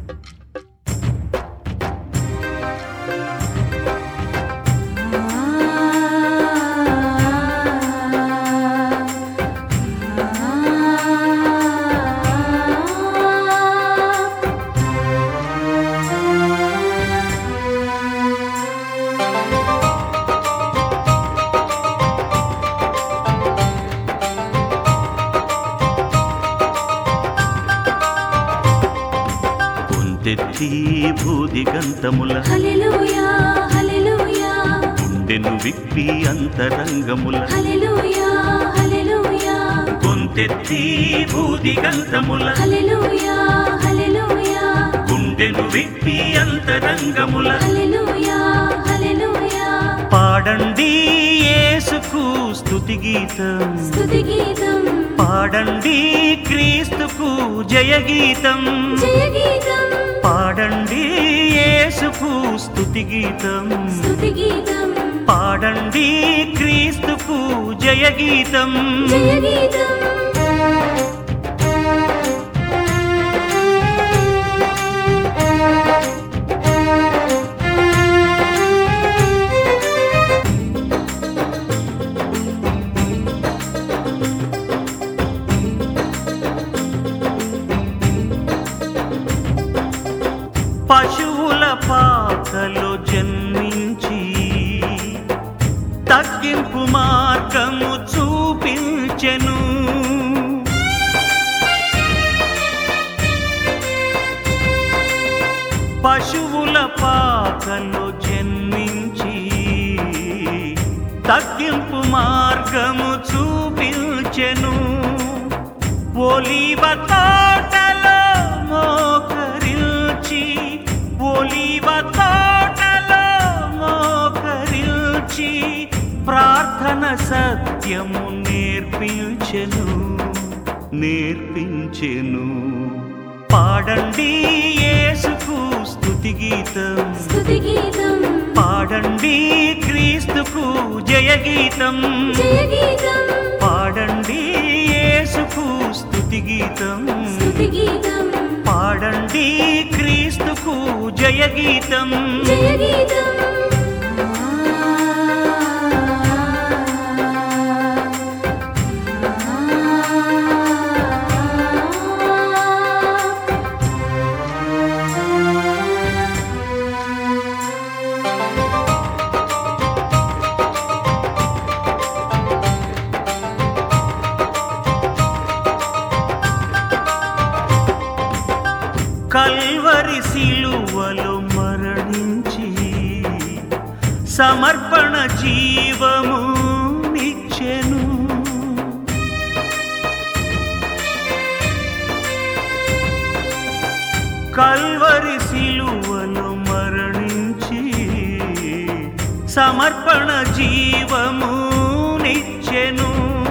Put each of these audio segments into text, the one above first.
పొందెత్తి భూదిగంతముల హల్లెలూయా హల్లెలూయా గుండెను విప్పి అంతరంగముల హల్లెలూయా హల్లెలూయా పొందెత్తి భూదిగంతముల హల్లెలూయా హల్లెలూయా గుండెను విప్పి అంతరంగముల హల్లెలూయా హల్లెలూయా పాడండి యేసుకు స్తుతి గీతం స్తుతి గీతం పాడండి క్రీస్తుకు జయ గీతం జయ గీతం పాడండి యేసుకు స్తుతి గీతం స్తుతి గీతం పాడండి క్రీస్తుకు జయ గీతం జయ గీతం పశువుల పాకలో జన్మించి తగ్గింపు మార్గము చూపించెను పశువుల పాకలో జన్మించి తగ్గింపు మార్గము చూపించెను ఒలివ తోటలో మోకరిల్చి ఒలివ తోటలో మోకరిల్చి ప్రార్థన సత్యము నేర్పించెను నేర్పించెను పాడండి యేసుకు స్తుతి గీతం స్తుతి గీతం పాడండి క్రీస్తుకు జయ గీతం జయ గీతం పాడండి యేసుకు స్తుతి గీతం స్తుతి గీతం పాడండి క్రీస్తుకు జయ గీతం జయ గీతం కల్వరి సిలువలో మరణించి సమర్పణ జీవము నిచ్చెను కల్వరి సిలువలో మరణించి సమర్పణ జీవము నిచ్చెను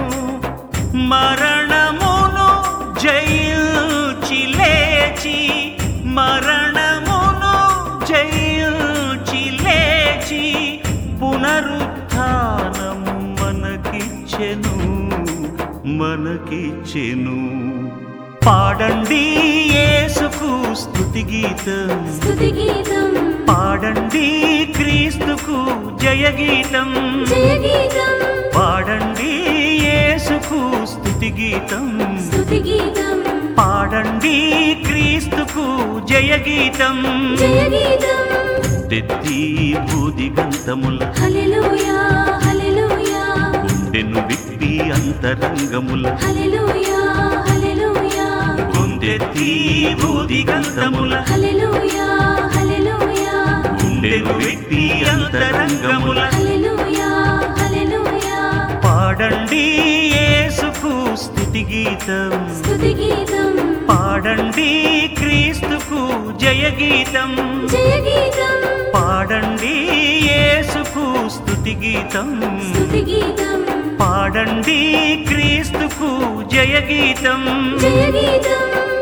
మరణమును జయించి లేచి మరణమును జయించి లేచి పునరుత్థానము మనకిచ్చెను మనకిచ్చెను పాడండి యేసుకు స్తుతి గీతం స్తుతి గీతం పాడండి క్రీస్తుకు జయ గీతం జయ గీతం పాడండి యేసుకు స్తుతి గీతం స్తుతి గీతం పాడండి క్రీస్తుకు జయ గీతం జయ గీతం తెత్తి భూదిగంతముల హల్లెలూయా హల్లెలూయా గుండెను విప్పి అంతరంగముల హల్లెలూయా హల్లెలూయా గుండెత్తి భూదిగంతముల హల్లెలూయా హల్లెలూయా గుండెను విప్పి అంతరంగముల హల్లెలూయా హల్లెలూయా పాడండి యేసుకు స్తుతి గీతం స్తుతి గీతం పాడండి క్రీస్తుకు జయ గీతం జయ గీతం పాడండి యేసుకు స్తుతి గీతం స్తుతి గీతం పాడండి క్రీస్తుకు జయ గీతం జయ గీతం